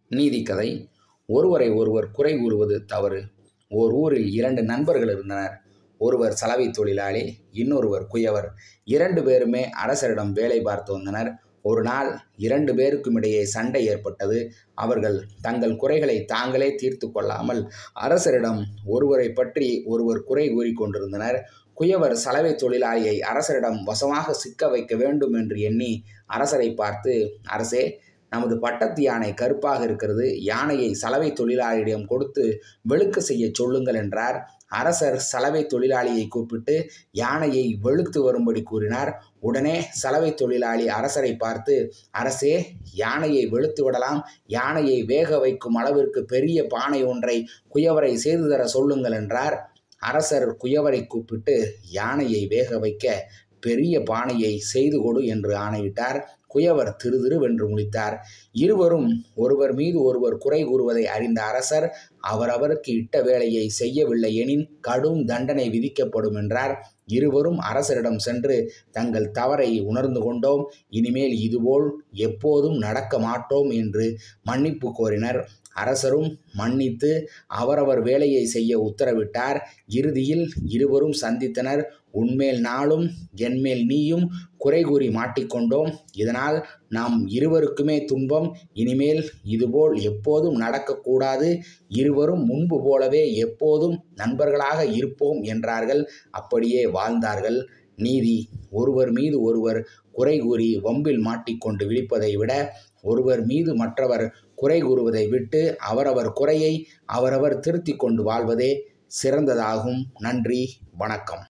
நீதிக்கதை ஒருவரை ஒருவர் குறை கூறுவது தவறு ஓர் ஊரில் இரண்டு நண்பர்கள் இருந்தனர் ஒருவர் சலவை தொழிலாளி இன்னொருவர் குயவர் இரண்டு பேருமே அரசரிடம் வேலை பார்த்து வந்தனர் ஒரு நாள் இரண்டு பேருக்கும் இடையே சண்டை ஏற்பட்டது அவர்கள் தங்கள் குறைகளை தாங்களே தீர்த்து கொள்ளாமல் அரசரிடம் ஒருவரை பற்றி ஒருவர் குறை கூறிக்கொண்டிருந்தனர் குயவர் சலவை தொழிலாளியை அரசரிடம் வசமாக சிக்க வைக்க வேண்டும் என்று எண்ணி அரசரை பார்த்து அரசே நமது பட்டத்து யானை கருப்பாக இருக்கிறது யானையை சலவை தொழிலாளியிடம் கொடுத்து வெளுக்க செய்ய சொல்லுங்கள் என்றார் அரசர் சலவை தொழிலாளியை கூப்பிட்டு யானையை வெளுத்து வரும்படி கூறினார் உடனே சலவை தொழிலாளி அரசரை பார்த்து அரசே யானையை வெளுத்து விடலாம் யானையை வேக வைக்கும் அளவிற்கு பெரிய பானை ஒன்றை குயவரை செய்து தர சொல்லுங்கள் என்றார் அரசர் குயவரை கூப்பிட்டு யானையை வேக வைக்க பெரிய பானையை செய்து கொடு என்று ஆணையிட்டார் குயவர் திரு திருவென்று முழித்தார் இருவரும் ஒருவர் மீது ஒருவர் குறை கூறுவதை அறிந்த அரசர் அவரவருக்கு இட்ட வேலையை செய்யவில்லை எனின் கடும் தண்டனை விதிக்கப்படும் என்றார் இருவரும் அரசரிடம் சென்று தங்கள் தவறை உணர்ந்து கொண்டோம் இனிமேல் இதுபோல் எப்போதும் நடக்க மாட்டோம் என்று மன்னிப்பு கோரினர் அரசரும் மன்னித்து அவரவர் வேலையை செய்ய உத்தரவிட்டார் இறுதியில் இருவரும் சந்தித்தனர் உன்மேல் நாளும் என்மேல் நீயும் குறை கூறி மாட்டிக்கொண்டோம் இதனால் நாம் இருவருக்குமே துன்பம் இனிமேல் இதுபோல் எப்போதும் நடக்கக்கூடாது இருவரும் முன்பு போலவே எப்போதும் நண்பர்களாக இருப்போம் என்றார்கள் அப்படியே வாழ்ந்தார்கள் நீதி ஒருவர் மீது ஒருவர் குறை கூறி வம்பில் மாட்டிக்கொண்டு விழிப்பதை விட ஒருவர் மீது மற்றவர் குறை கூறுவதை விட்டு அவரவர் குறையை அவரவர் திருத்தி கொண்டு வாழ்வதே சிறந்ததாகும் நன்றி வணக்கம்